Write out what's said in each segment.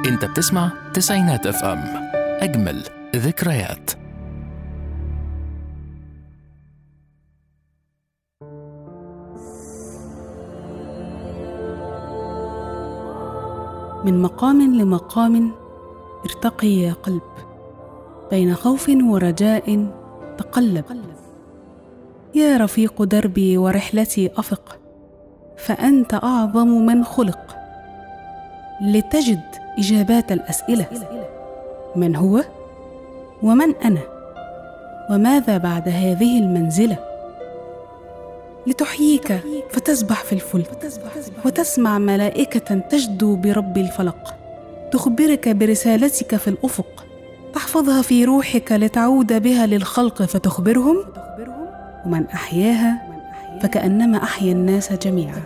انت بتسمع تسعينات اف ام اجمل ذكريات من مقام لمقام ارتقي يا قلب بين خوف ورجاء تقلب يا رفيق دربي ورحلتي افق فانت اعظم من خلق لتجد اجابات الاسئله من هو ومن انا وماذا بعد هذه المنزله لتحييك فتسبح في الفلك وتسمع ملائكه تجدو برب الفلق تخبرك برسالتك في الافق تحفظها في روحك لتعود بها للخلق فتخبرهم ومن احياها فكانما احيا الناس جميعا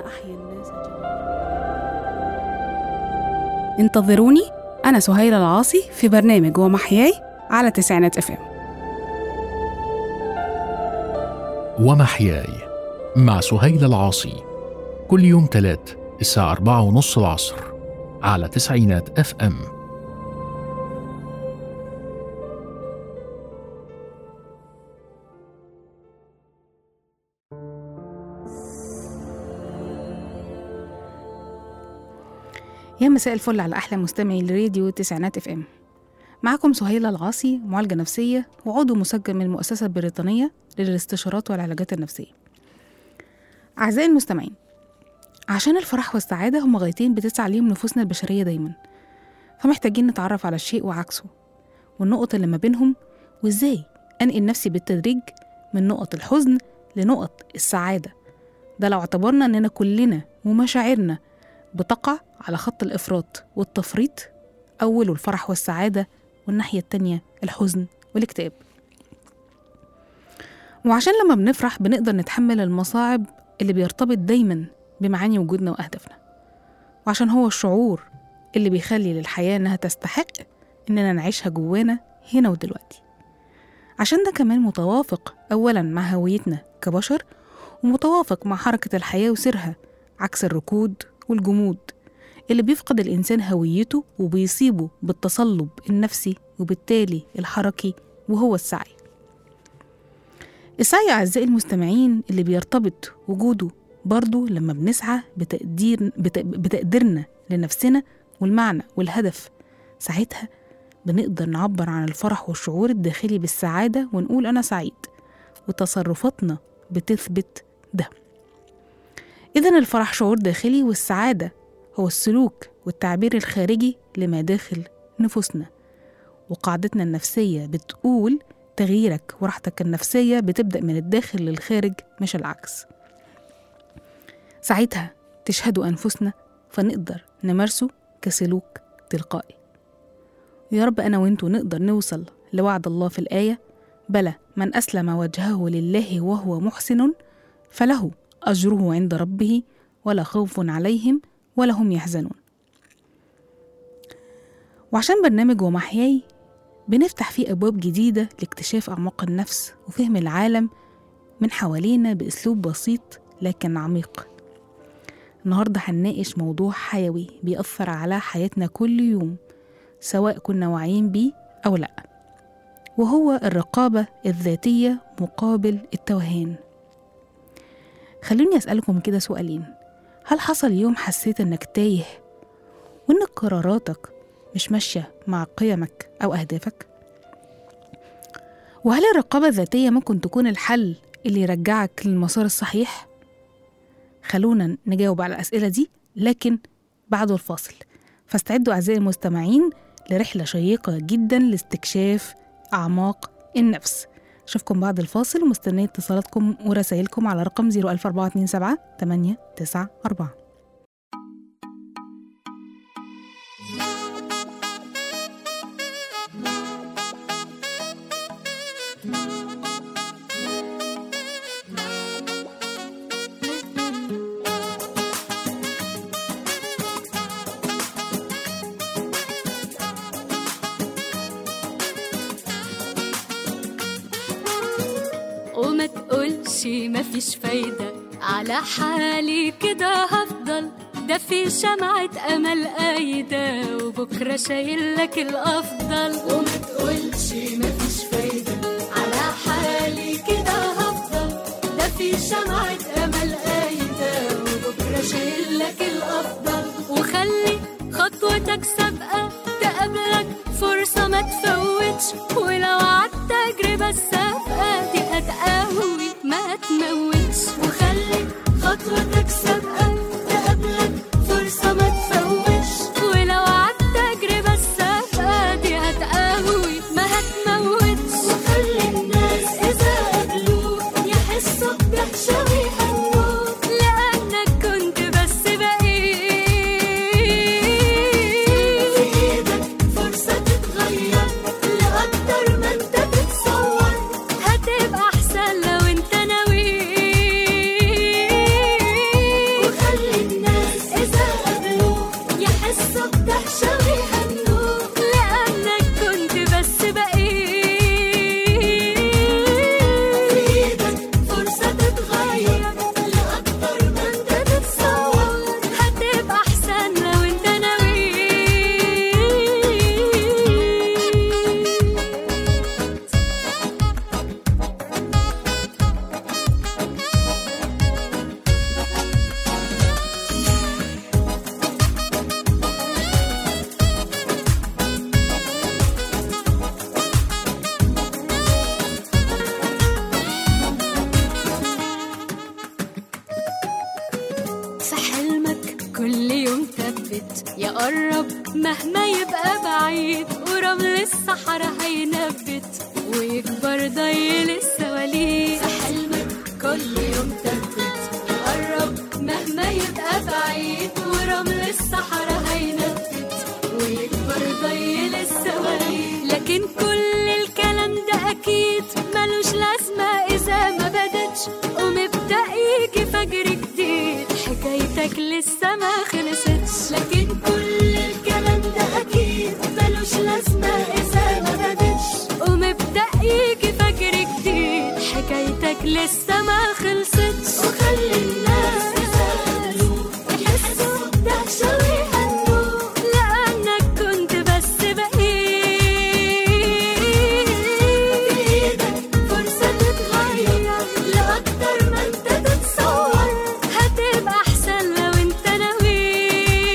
انتظروني انا سهيله العاصي في برنامج ومحياي على تسعينات اف ام ومحياي مع سهيل العاصي كل يوم تلات الساعة أربعة ونص العصر على تسعينات اف ام يا مساء الفل على احلى مستمعي لراديو تسعينات اف ام معكم سهيله العاصي معالجه نفسيه وعضو مسجل من المؤسسه البريطانيه للاستشارات والعلاجات النفسيه اعزائي المستمعين عشان الفرح والسعاده هما غايتين بتسعى ليهم نفوسنا البشريه دايما فمحتاجين نتعرف على الشيء وعكسه والنقط اللي ما بينهم وازاي انقل نفسي بالتدريج من نقط الحزن لنقط السعاده ده لو اعتبرنا اننا كلنا ومشاعرنا بتقع على خط الإفراط والتفريط أوله الفرح والسعادة والناحية التانية الحزن والاكتئاب وعشان لما بنفرح بنقدر نتحمل المصاعب اللي بيرتبط دايما بمعاني وجودنا وأهدافنا وعشان هو الشعور اللي بيخلي للحياة إنها تستحق إننا نعيشها جوانا هنا ودلوقتي عشان ده كمان متوافق أولا مع هويتنا كبشر ومتوافق مع حركة الحياة وسيرها عكس الركود والجمود اللي بيفقد الإنسان هويته وبيصيبه بالتصلب النفسي وبالتالي الحركي وهو السعي السعي أعزائي المستمعين اللي بيرتبط وجوده برضه لما بنسعى بتقدير بت- بتقديرنا لنفسنا والمعنى والهدف ساعتها بنقدر نعبر عن الفرح والشعور الداخلي بالسعادة ونقول أنا سعيد وتصرفاتنا بتثبت ده إذا الفرح شعور داخلي والسعادة هو السلوك والتعبير الخارجي لما داخل نفوسنا وقاعدتنا النفسية بتقول تغييرك وراحتك النفسية بتبدأ من الداخل للخارج مش العكس ساعتها تشهد أنفسنا فنقدر نمارسه كسلوك تلقائي يا رب أنا وإنتوا نقدر نوصل لوعد الله في الآية بلى من أسلم وجهه لله وهو محسن فله أجره عند ربه ولا خوف عليهم ولا هم يحزنون وعشان برنامج ومحياي بنفتح فيه أبواب جديدة لاكتشاف أعماق النفس وفهم العالم من حوالينا بأسلوب بسيط لكن عميق النهاردة هنناقش موضوع حيوي بيأثر على حياتنا كل يوم سواء كنا واعيين بيه أو لأ وهو الرقابة الذاتية مقابل التوهان خلوني أسألكم كده سؤالين هل حصل يوم حسيت إنك تايه وإن قراراتك مش ماشية مع قيمك أو أهدافك؟ وهل الرقابة الذاتية ممكن تكون الحل اللي يرجعك للمسار الصحيح؟ خلونا نجاوب على الأسئلة دي لكن بعد الفاصل فاستعدوا أعزائي المستمعين لرحلة شيقة جدا لاستكشاف أعماق النفس أشوفكم بعد الفاصل ومستنية اتصالاتكم ورسائلكم على رقم 01427 894 وما تقولش مفيش فايدة على حالي كده هفضل ده في شمعة أمل قايدة وبكرة شايل لك الأفضل وما تقولش مفيش فايدة على حالي كده هفضل ده في شمعة أمل قايدة وبكرة شايل لك الأفضل وخلي خطوتك سابقة تقابلك فرصة ما تفوتش ولو عدت تجربة السابقة دي هتقوي ما تموتش وخلي خطوتك سابقة تقابلك فرصة ما تفوتش ولو عدت تجربة السابقة دي هتقوي ما هتموتش وخلي الناس إذا قابلوك يحسوا بدهشة ويهنوك لأنك كنت بس بقيت في إيدك فرصة تتغير لأكتر ما أنت تتصور هتبقى أحسن لو أنت ناوي وخلي الناس إذا قابلوك يحسوا بدهشة ويهنوك لأنك كنت بس بقيت في إيدك فرصة تتغير لأكتر ما أنت تتصور هتبقى أحسن لو أنت ناوي في حلمك كل يوم ثبت يا قرب مهما يبقى بعيد ورمل الصحراء هينبت ويكبر ضيل السواليف في حلمك كل يوم ثبت يا قرب مهما يبقى بعيد ورمل الصحراء هينبت ويكبر ضيل السواليف لكن كل الكلام ده أكيد ملوش لازمة إذا ما بدتش ومبدأ يجي فجر جديد حكايتك لسه ما خلصتش لكن كل الكلام ده أكيد ملوش لازمة إذا ما بدتش ومبدأ يجي فجر جديد حكايتك لسه ما خلصتش وخلي الناس يسألوك يحسوا بدهشة ويهنوك لأنك كنت بس بقيت بإيدك فرصة تتغير لأكتر ما أنت تتصور هتبقى أحسن لو أنت ناوي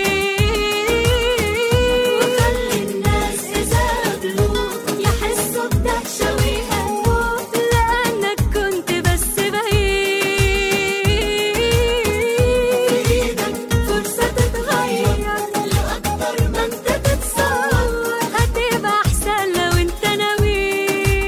وخلي الناس إذا قابلوك يحسوا بدهشة ويهنوك لأنك كنت بس بقيت بإيدك فرصة تتغير لأكتر ما أنت تتصور هتبقى أحسن لو أنت ناوي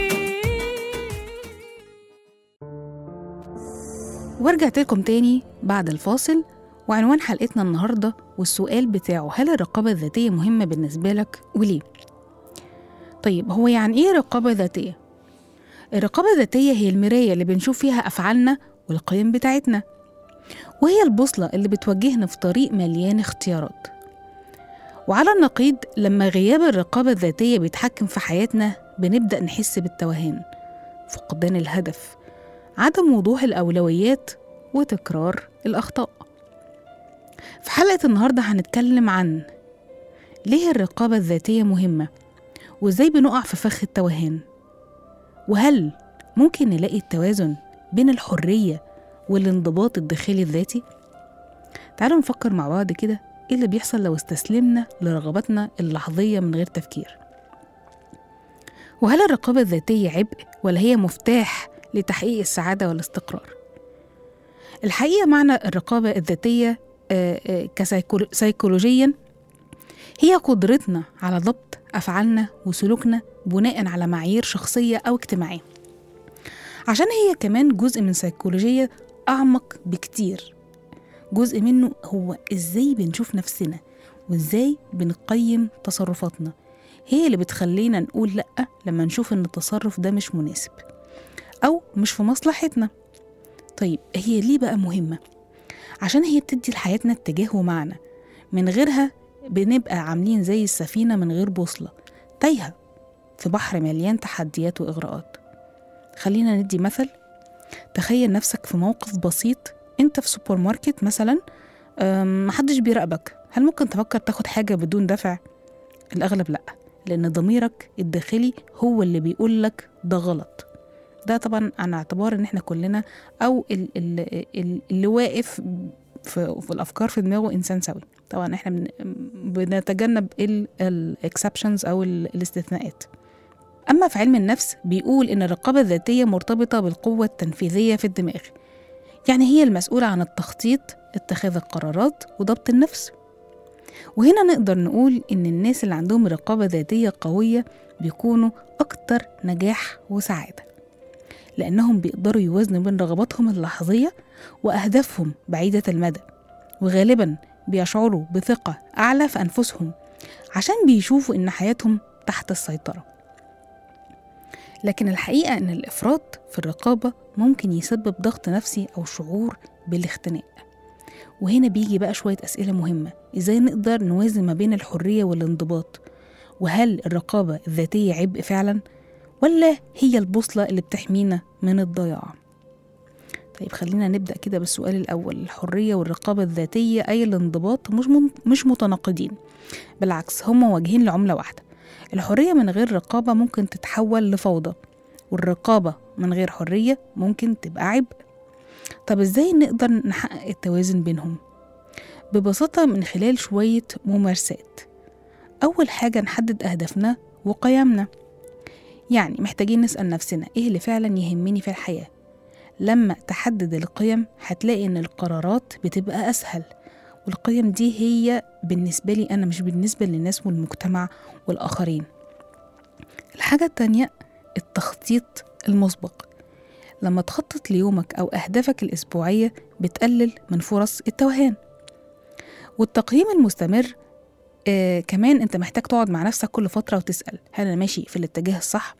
ورجعت لكم تاني بعد الفاصل وعنوان حلقتنا النهاردة والسؤال بتاعه هل الرقابة الذاتية مهمة بالنسبة لك وليه؟ طيب هو يعني إيه رقابة ذاتية؟ الرقابة الذاتية هي المراية اللي بنشوف فيها أفعالنا والقيم بتاعتنا وهي البوصلة اللي بتوجهنا في طريق مليان اختيارات وعلى النقيض لما غياب الرقابة الذاتية بيتحكم في حياتنا بنبدأ نحس بالتوهان فقدان الهدف عدم وضوح الأولويات وتكرار الأخطاء في حلقة النهاردة هنتكلم عن ليه الرقابة الذاتية مهمة وإزاي بنقع في فخ التوهان وهل ممكن نلاقي التوازن بين الحرية والانضباط الداخلي الذاتي؟ تعالوا نفكر مع بعض كده ايه اللي بيحصل لو استسلمنا لرغباتنا اللحظية من غير تفكير وهل الرقابة الذاتية عبء ولا هي مفتاح لتحقيق السعادة والاستقرار الحقيقة معنى الرقابة الذاتية كسيكولوجيا هي قدرتنا على ضبط أفعالنا وسلوكنا بناء على معايير شخصية أو اجتماعية عشان هي كمان جزء من سيكولوجية أعمق بكتير جزء منه هو إزاي بنشوف نفسنا وإزاي بنقيم تصرفاتنا هي اللي بتخلينا نقول لأ لما نشوف إن التصرف ده مش مناسب أو مش في مصلحتنا طيب هي ليه بقى مهمة؟ عشان هي بتدي لحياتنا اتجاه ومعنى من غيرها بنبقى عاملين زي السفينة من غير بوصلة تايهة في بحر مليان تحديات وإغراءات خلينا ندي مثل تخيل نفسك في موقف بسيط انت في سوبر ماركت مثلا أم، محدش بيراقبك هل ممكن تفكر تاخد حاجة بدون دافع؟ الأغلب لأ لأن ضميرك الداخلي هو اللي بيقول لك ده غلط ده طبعا على اعتبار ان احنا كلنا او ال- ال- ال- اللي واقف في, في الافكار في دماغه انسان سوي طبعا احنا بن- بنتجنب الاكسبشنز او ال- الاستثناءات اما في علم النفس بيقول ان الرقابه الذاتيه مرتبطه بالقوه التنفيذيه في الدماغ يعني هي المسؤوله عن التخطيط اتخاذ القرارات وضبط النفس وهنا نقدر نقول ان الناس اللي عندهم رقابه ذاتيه قويه بيكونوا اكتر نجاح وسعاده لانهم بيقدروا يوازنوا بين رغباتهم اللحظيه واهدافهم بعيده المدى وغالبا بيشعروا بثقه اعلى في انفسهم عشان بيشوفوا ان حياتهم تحت السيطره لكن الحقيقه ان الافراط في الرقابه ممكن يسبب ضغط نفسي او شعور بالاختناق وهنا بيجي بقى شويه اسئله مهمه ازاي نقدر نوازن ما بين الحريه والانضباط وهل الرقابه الذاتيه عبء فعلا ولا هي البوصله اللي بتحمينا من الضياع طيب خلينا نبدا كده بالسؤال الاول الحريه والرقابه الذاتيه اي الانضباط مش من مش متناقضين بالعكس هما وجهين لعمله واحده الحريه من غير رقابه ممكن تتحول لفوضى والرقابه من غير حريه ممكن تبقى عبء طب ازاي نقدر نحقق التوازن بينهم ببساطه من خلال شويه ممارسات اول حاجه نحدد اهدافنا وقيمنا يعني محتاجين نسال نفسنا ايه اللي فعلا يهمني في الحياه لما تحدد القيم هتلاقي ان القرارات بتبقى اسهل والقيم دي هي بالنسبة لي أنا مش بالنسبة للناس والمجتمع والآخرين الحاجة التانية التخطيط المسبق لما تخطط ليومك أو أهدافك الأسبوعية بتقلل من فرص التوهان والتقييم المستمر آه كمان أنت محتاج تقعد مع نفسك كل فترة وتسأل هل أنا ماشي في الاتجاه الصح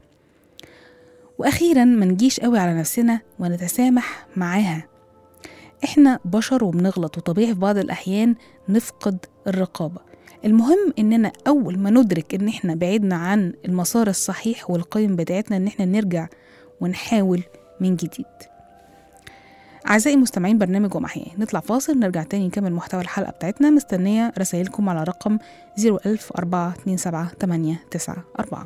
وأخيرا ما نجيش قوي على نفسنا ونتسامح معاها احنا بشر وبنغلط وطبيعي في بعض الأحيان نفقد الرقابة المهم إننا أول ما ندرك إن احنا بعدنا عن المسار الصحيح والقيم بتاعتنا إن احنا نرجع ونحاول من جديد أعزائي مستمعين برنامج ومحياه نطلع فاصل نرجع تاني نكمل محتوى الحلقة بتاعتنا مستنية رسائلكم على رقم 010427894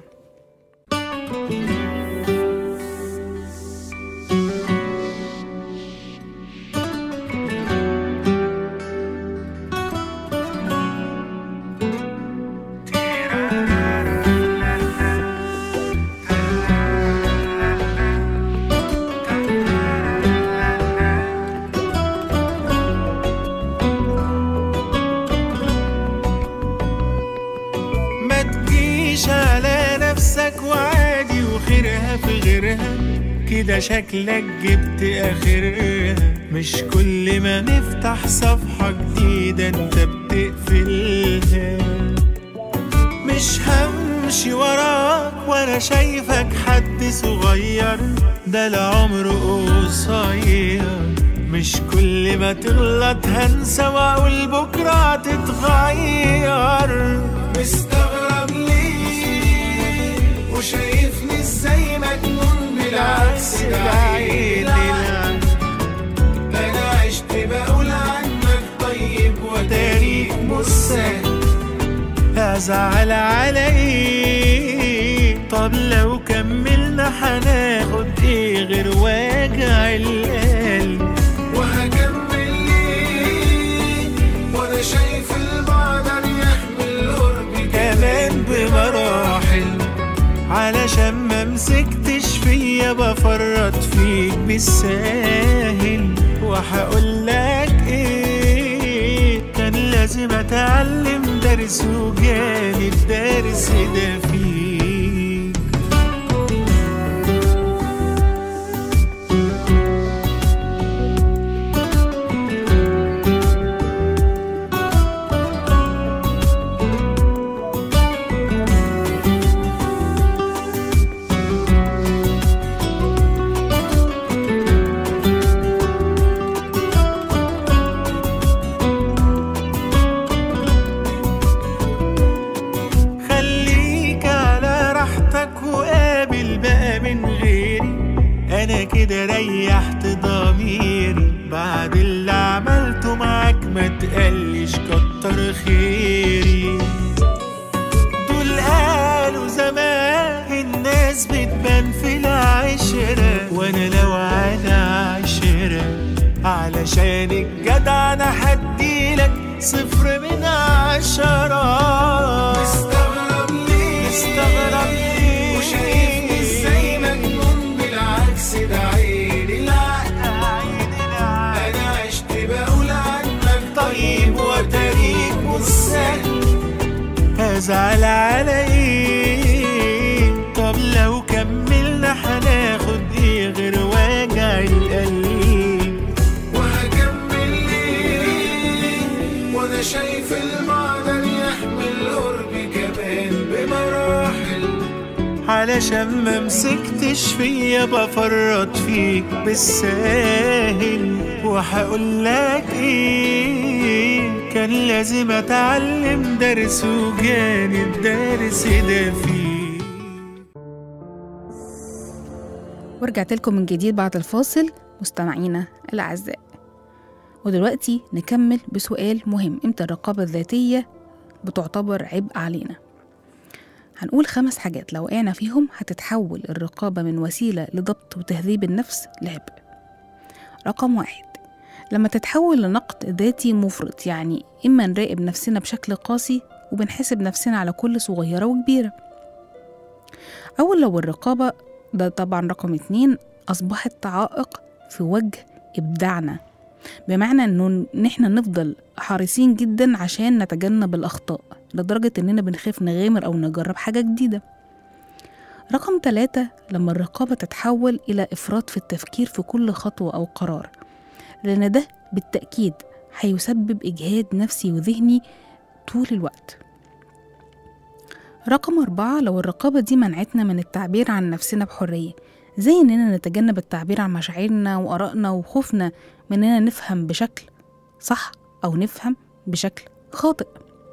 ما تجيش على نفسك وعادي وخيرها في غيرها كده شكلك جبت اخرها مش كل ما نفتح صفحة جديدة انت بتقفلها مش همشي وراك وانا شايفك حد صغير ده العمر قصير مش كل ما تغلط هنسى واقول بكرة تتغير مستغرب ليه وشايفني ازاي مجنون بالعكس بعيد العكس ده انا عشت بقول عنك طيب وتاريخ مش سهل ازعل على ايه طب لو كملنا هناخد ايه غير وجع القلب وهكمل ليه وانا شايف البعد يحمل القرب كمان بمراحل علشان ما مسكتش فيا بفرط فيك بالساهل وهقول لك ايه كان لازم اتعلم درس وجاني الدرس ده فيك خليك على راحتك وقابل بقى من غيري انا كده ريحت ضميري بعد اللي عملته معاك ما تقل كتر خيري دول قالوا زمان الناس بتبان في العشرة وانا لو على عشرة علشان الجدع انا هديلك صفر من عشرة مستغرب ليه مستغرب ليه وشايفني ازاي مجنون بالعكس ده عيني العقل انا عشت بقول عنك طيب وتاريخ مستهل هزعل على ايه طب لو كملنا هناخد ايه غير وجع القلب وهكمل ليه وانا شايف المعدن يحمل قربي كمان بمراحل علشان ما مسكتش فيا بفرط فيك بالساهل وهقول لك ايه كان لازم اتعلم درس وجاني الدرس ده فيه ورجعت لكم من جديد بعد الفاصل مستمعينا الأعزاء ودلوقتي نكمل بسؤال مهم امتى الرقابة الذاتية بتعتبر عبء علينا هنقول خمس حاجات لو وقعنا فيهم هتتحول الرقابة من وسيلة لضبط وتهذيب النفس لعبء رقم واحد لما تتحول لنقد ذاتي مفرط يعني إما نراقب نفسنا بشكل قاسي وبنحاسب نفسنا على كل صغيرة وكبيرة أو لو الرقابة ده طبعا رقم اتنين أصبحت عائق في وجه إبداعنا بمعنى إنه إن إحنا نفضل حريصين جدا عشان نتجنب الأخطاء لدرجة إننا بنخاف نغامر أو نجرب حاجة جديدة رقم ثلاثة لما الرقابة تتحول إلى إفراط في التفكير في كل خطوة أو قرار لأن ده بالتأكيد هيسبب إجهاد نفسي وذهني طول الوقت رقم أربعة لو الرقابة دي منعتنا من التعبير عن نفسنا بحرية زي إننا نتجنب التعبير عن مشاعرنا وآرائنا وخوفنا من إننا نفهم بشكل صح أو نفهم بشكل خاطئ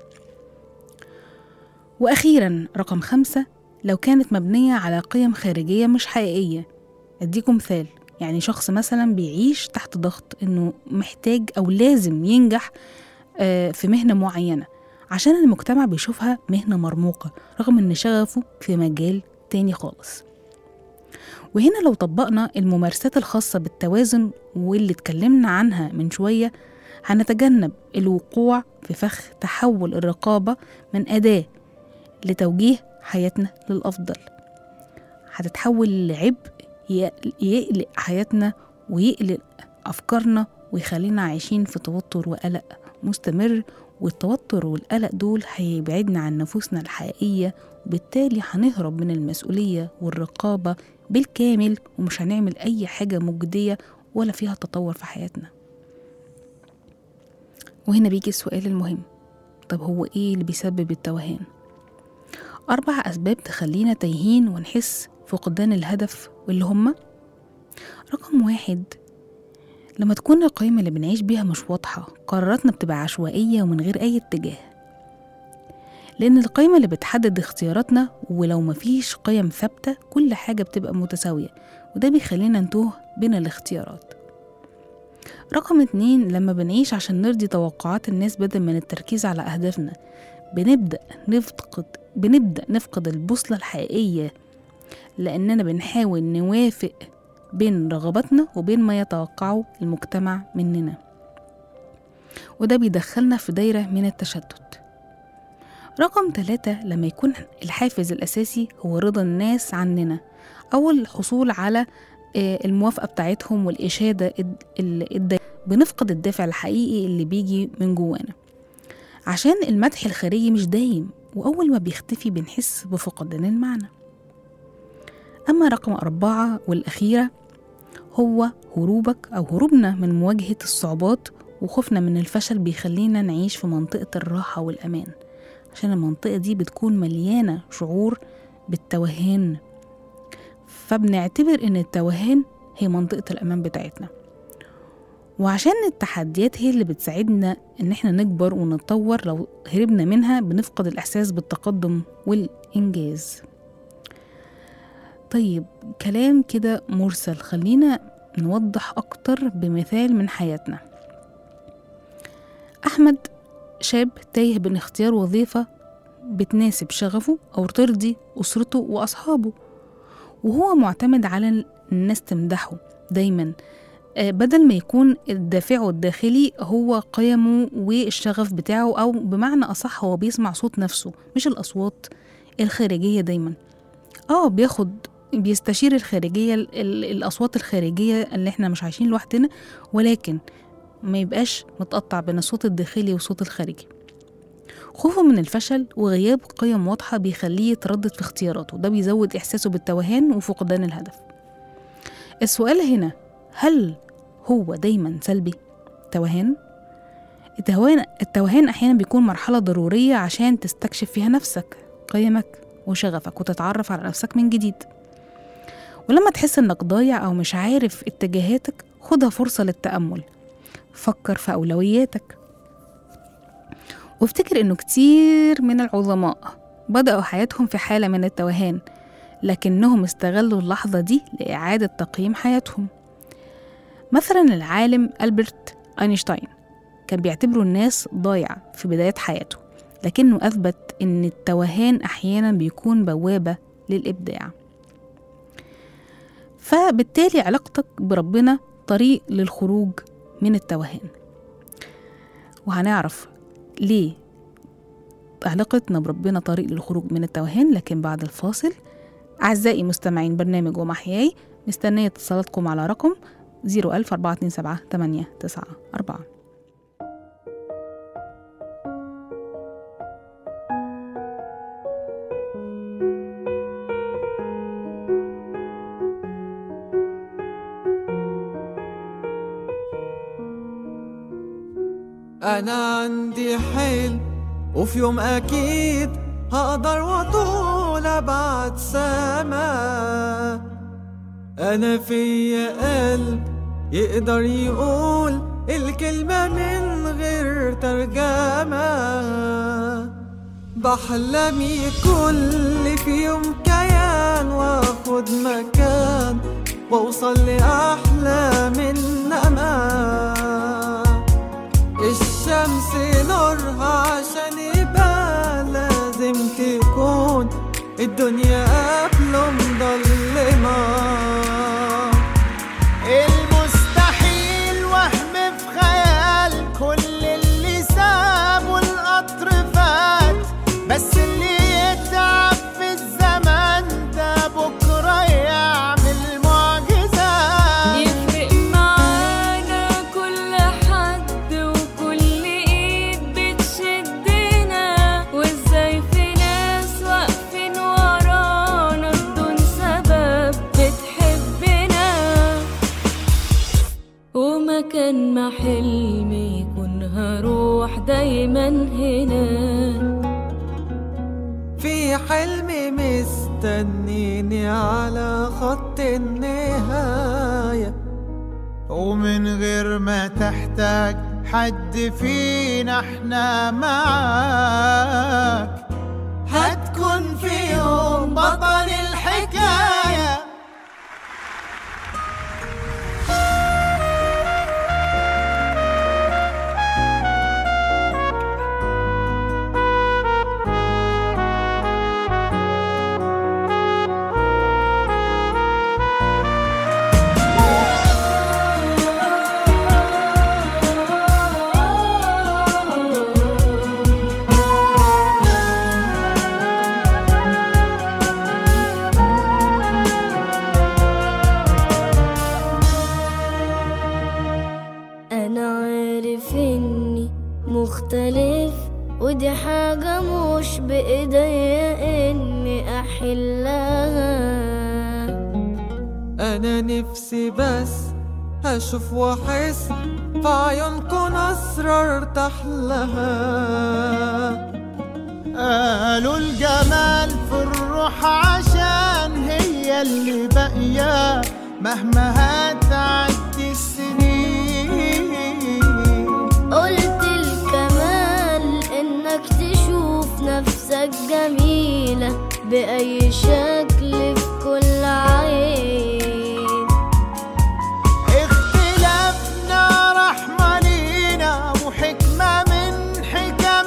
وأخيرا رقم خمسة لو كانت مبنية على قيم خارجية مش حقيقية أديكم مثال يعني شخص مثلا بيعيش تحت ضغط إنه محتاج أو لازم ينجح آه، في مهنة معينة عشان المجتمع بيشوفها مهنة مرموقة رغم إن شغفه في مجال تاني خالص وهنا لو طبقنا الممارسات الخاصة بالتوازن واللي اتكلمنا عنها من شوية هنتجنب الوقوع في فخ تحول الرقابة من أداة لتوجيه حياتنا للأفضل هتتحول لعبء يق- يقلق حياتنا ويقلق أفكارنا ويخلينا عايشين في توتر وقلق مستمر والتوتر والقلق دول هيبعدنا عن نفوسنا الحقيقية وبالتالي هنهرب من المسؤولية والرقابة بالكامل ومش هنعمل أي حاجة مجدية ولا فيها تطور في حياتنا وهنا بيجي السؤال المهم طب هو إيه اللي بيسبب التوهان؟ أربع أسباب تخلينا تايهين ونحس فقدان الهدف واللي هما رقم واحد لما تكون القيمة اللي بنعيش بيها مش واضحة قراراتنا بتبقى عشوائية ومن غير أي اتجاه لأن القيمة اللي بتحدد اختياراتنا ولو مفيش قيم ثابتة كل حاجة بتبقى متساوية وده بيخلينا نتوه بين الاختيارات رقم اتنين لما بنعيش عشان نرضي توقعات الناس بدل من التركيز على أهدافنا بنبدأ نفقد بنبدأ نفقد البوصلة الحقيقية لأننا بنحاول نوافق بين رغباتنا وبين ما يتوقعه المجتمع مننا وده بيدخلنا في دايرة من التشتت رقم ثلاثة لما يكون الحافز الأساسي هو رضا الناس عننا أو الحصول على آه، الموافقة بتاعتهم والإشادة الد- ال- الد- بنفقد الدافع الحقيقي اللي بيجي من جوانا عشان المدح الخارجي مش دايم وأول ما بيختفي بنحس بفقدان المعنى أما رقم أربعة والأخيرة هو هروبك أو هروبنا من مواجهة الصعوبات وخوفنا من الفشل بيخلينا نعيش في منطقة الراحة والأمان عشان المنطقة دي بتكون مليانة شعور بالتوهان فبنعتبر إن التوهان هي منطقة الأمان بتاعتنا وعشان التحديات هي اللي بتساعدنا إن احنا نكبر ونتطور لو هربنا منها بنفقد الإحساس بالتقدم والإنجاز طيب كلام كده مرسل خلينا نوضح أكتر بمثال من حياتنا أحمد شاب تايه بين اختيار وظيفة بتناسب شغفه أو ترضي أسرته وأصحابه وهو معتمد على الناس تمدحه دايما آه، بدل ما يكون دافعه الداخلي هو قيمه والشغف بتاعه أو بمعنى أصح هو بيسمع صوت نفسه مش الأصوات الخارجية دايما اه بياخد بيستشير الخارجية ال- ال- الأصوات الخارجية اللي احنا مش عايشين لوحدنا ولكن ما يبقاش متقطع بين الصوت الداخلي والصوت الخارجي خوفه من الفشل وغياب قيم واضحة بيخليه يتردد في اختياراته ده بيزود إحساسه بالتوهان وفقدان الهدف السؤال هنا هل هو دايما سلبي توهان التوهان التوهان أحيانا بيكون مرحلة ضرورية عشان تستكشف فيها نفسك قيمك وشغفك وتتعرف على نفسك من جديد ولما تحس انك ضايع او مش عارف اتجاهاتك خدها فرصة للتأمل فكر في أولوياتك وافتكر انه كتير من العظماء بدأوا حياتهم في حالة من التوهان لكنهم استغلوا اللحظة دي لإعادة تقييم حياتهم مثلا العالم ألبرت أينشتاين كان بيعتبره الناس ضايع في بداية حياته لكنه أثبت إن التوهان أحيانا بيكون بوابة للإبداع فبالتالي علاقتك بربنا طريق للخروج من التوهان وهنعرف ليه علاقتنا بربنا طريق للخروج من التوهان لكن بعد الفاصل أعزائي مستمعين برنامج ومحياي مستنية اتصالاتكم على رقم 01000 427 894 أنا عندي حلم وفي يوم أكيد هقدر وأطول أبعد سما أنا فيا قلب يقدر يقول الكلمة من غير ترجمة بحلم كل في يوم كيان واخد مكان واوصل لأحلى من أمان الشمس نورها عشان يبقى لازم تكون الدنيا قبله مضلمة المستحيل وهم في خيال كل اللي سابه القطر فات بس اللي يتعب في الزمن ده بكرة يعمل معجزات يفرق معانا كل حد وكل ايد بتشدنا وازاي في ناس واقفين ورانا بدون سبب بتحبنا ومكان ما حلمي يكون هروح دايما هنا في حلمي مستنيني على خط النهاية ومن غير ما تحتاج حد فينا احنا معاك هتكون في يوم بطل الحكايه أنا عارف إني مختلف ودي حاجة مش بإيديا إني أحلها أنا نفسي بس هشوف وأحس في عيونكم أسرار ارتاح لها قالوا الجمال في الروح عشان هي اللي باقية مهما هتعدي السنين قلت الكمال إنك تشوف نفسك جميلة بأي شكل في كل عين اختلافنا رحمة لينا وحكمة من حكم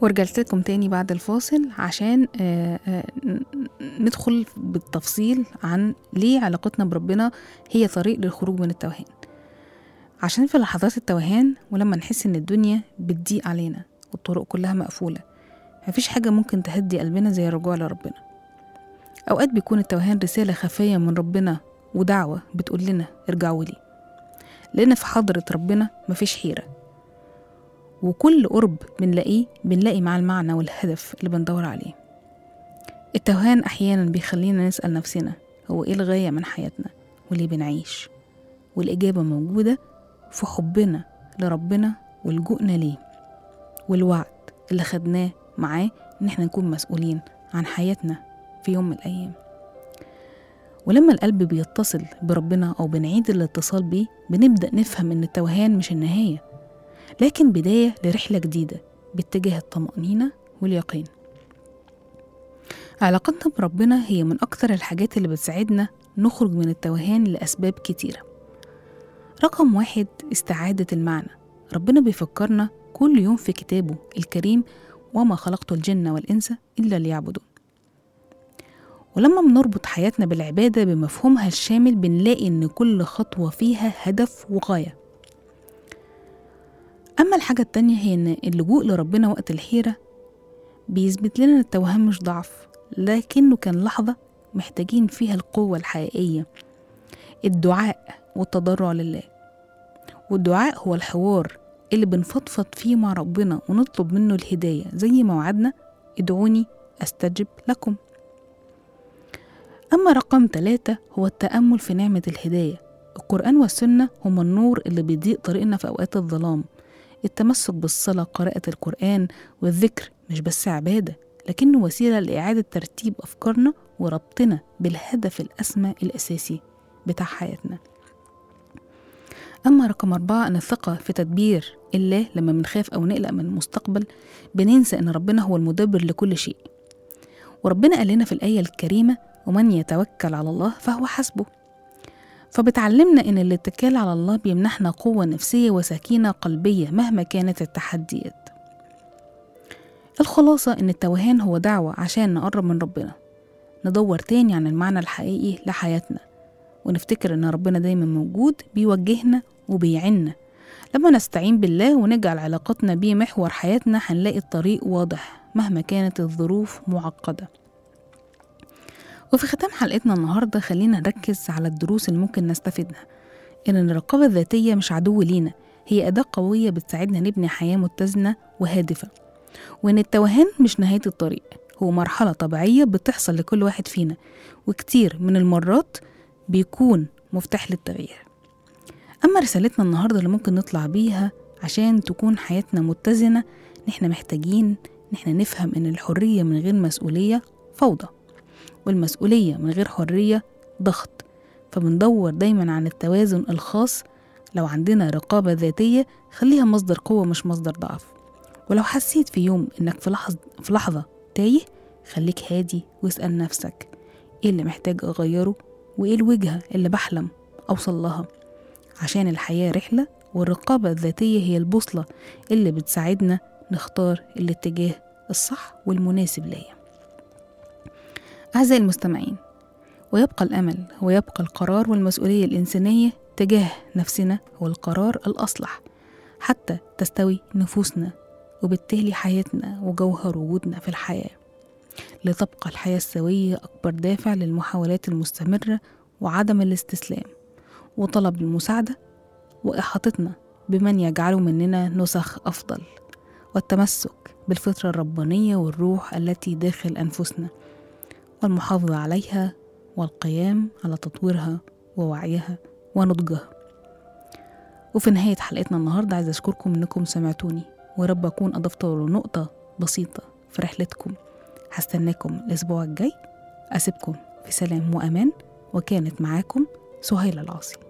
ورجعت لكم تاني بعد الفاصل عشان آه، آه، ن- ندخل بالتفصيل عن ليه علاقتنا بربنا هي طريق للخروج من التوهان عشان في لحظات التوهان ولما نحس ان الدنيا بتضيق علينا والطرق كلها مقفولة مفيش حاجة ممكن تهدي قلبنا زي الرجوع لربنا أوقات بيكون التوهان رسالة خفية من ربنا ودعوة بتقول لنا ارجعوا لي لأن في حضرة ربنا مفيش حيرة وكل قرب بنلاقيه بنلاقي معاه المعنى والهدف اللي بندور عليه التوهان أحيانا بيخلينا نسأل نفسنا هو إيه الغاية من حياتنا وليه بنعيش والإجابة موجودة في حبنا لربنا ولجوءنا ليه والوعد اللي خدناه معاه إن احنا نكون مسؤولين عن حياتنا في يوم من الأيام ولما القلب بيتصل بربنا أو بنعيد الاتصال بيه بنبدأ نفهم إن التوهان مش النهاية لكن بداية لرحلة جديدة باتجاه الطمأنينة واليقين علاقتنا بربنا هي من أكتر الحاجات اللي بتساعدنا نخرج من التوهان لأسباب كتيرة رقم واحد استعادة المعنى ربنا بيفكرنا كل يوم في كتابه الكريم وما خلقت الجن والإنس إلا ليعبدون ولما بنربط حياتنا بالعبادة بمفهومها الشامل بنلاقي إن كل خطوة فيها هدف وغاية أما الحاجة التانية هي إن اللجوء لربنا وقت الحيرة بيثبت لنا إن التوهان مش ضعف لكنه كان لحظة محتاجين فيها القوة الحقيقية الدعاء والتضرع لله والدعاء هو الحوار اللي بنفضفض فيه مع ربنا ونطلب منه الهداية زي ما وعدنا ادعوني أستجب لكم أما رقم ثلاثة هو التأمل في نعمة الهداية القرآن والسنة هما النور اللي بيضيء طريقنا في أوقات الظلام التمسك بالصلاة قراءة القرآن والذكر مش بس عبادة لكنه وسيلة لإعادة ترتيب أفكارنا وربطنا بالهدف الأسمى الأساسي بتاع حياتنا أما رقم أربعة أن الثقة في تدبير الله لما بنخاف أو نقلق من المستقبل بننسى أن ربنا هو المدبر لكل شيء وربنا قال لنا في الآية الكريمة ومن يتوكل على الله فهو حسبه فبتعلمنا إن الاتكال على الله بيمنحنا قوة نفسية وسكينة قلبية مهما كانت التحديات الخلاصة إن التوهان هو دعوة عشان نقرب من ربنا ندور تاني عن المعنى الحقيقي لحياتنا ونفتكر إن ربنا دايما موجود بيوجهنا وبيعنا لما نستعين بالله ونجعل علاقتنا بيه محور حياتنا هنلاقي الطريق واضح مهما كانت الظروف معقدة وفي ختام حلقتنا النهاردة خلينا نركز على الدروس اللي ممكن نستفيدها إن الرقابة الذاتية مش عدو لينا هي أداة قوية بتساعدنا نبني حياة متزنة وهادفة وإن التوهان مش نهاية الطريق هو مرحلة طبيعية بتحصل لكل واحد فينا وكتير من المرات بيكون مفتاح للتغيير أما رسالتنا النهاردة اللي ممكن نطلع بيها عشان تكون حياتنا متزنة إن إحنا محتاجين إن إحنا نفهم إن الحرية من غير مسؤولية فوضى والمسؤولية من غير حرية ضغط فبندور دايما عن التوازن الخاص لو عندنا رقابة ذاتية خليها مصدر قوة مش مصدر ضعف ولو حسيت في يوم إنك في لحظة, في لحظة تايه خليك هادي واسأل نفسك إيه اللي محتاج أغيره وإيه الوجهة اللي بحلم أوصل لها عشان الحياة رحلة والرقابة الذاتية هي البوصلة اللي بتساعدنا نختار الاتجاه الصح والمناسب ليا أعزائي المستمعين ويبقى الأمل ويبقى القرار والمسؤولية الإنسانية تجاه نفسنا هو القرار الأصلح حتى تستوي نفوسنا وبالتالي حياتنا وجوهر وجودنا في الحياة لتبقى الحياة السوية أكبر دافع للمحاولات المستمرة وعدم الاستسلام وطلب المساعدة وإحاطتنا بمن يجعل مننا نسخ أفضل والتمسك بالفطرة الربانية والروح التي داخل أنفسنا والمحافظة عليها والقيام على تطويرها ووعيها ونضجها وفي نهاية حلقتنا النهاردة عايزة أشكركم إنكم سمعتوني ورب أكون أضفت نقطة بسيطة في رحلتكم هستناكم الأسبوع الجاي أسيبكم في سلام وأمان وكانت معاكم سهيلة العاصي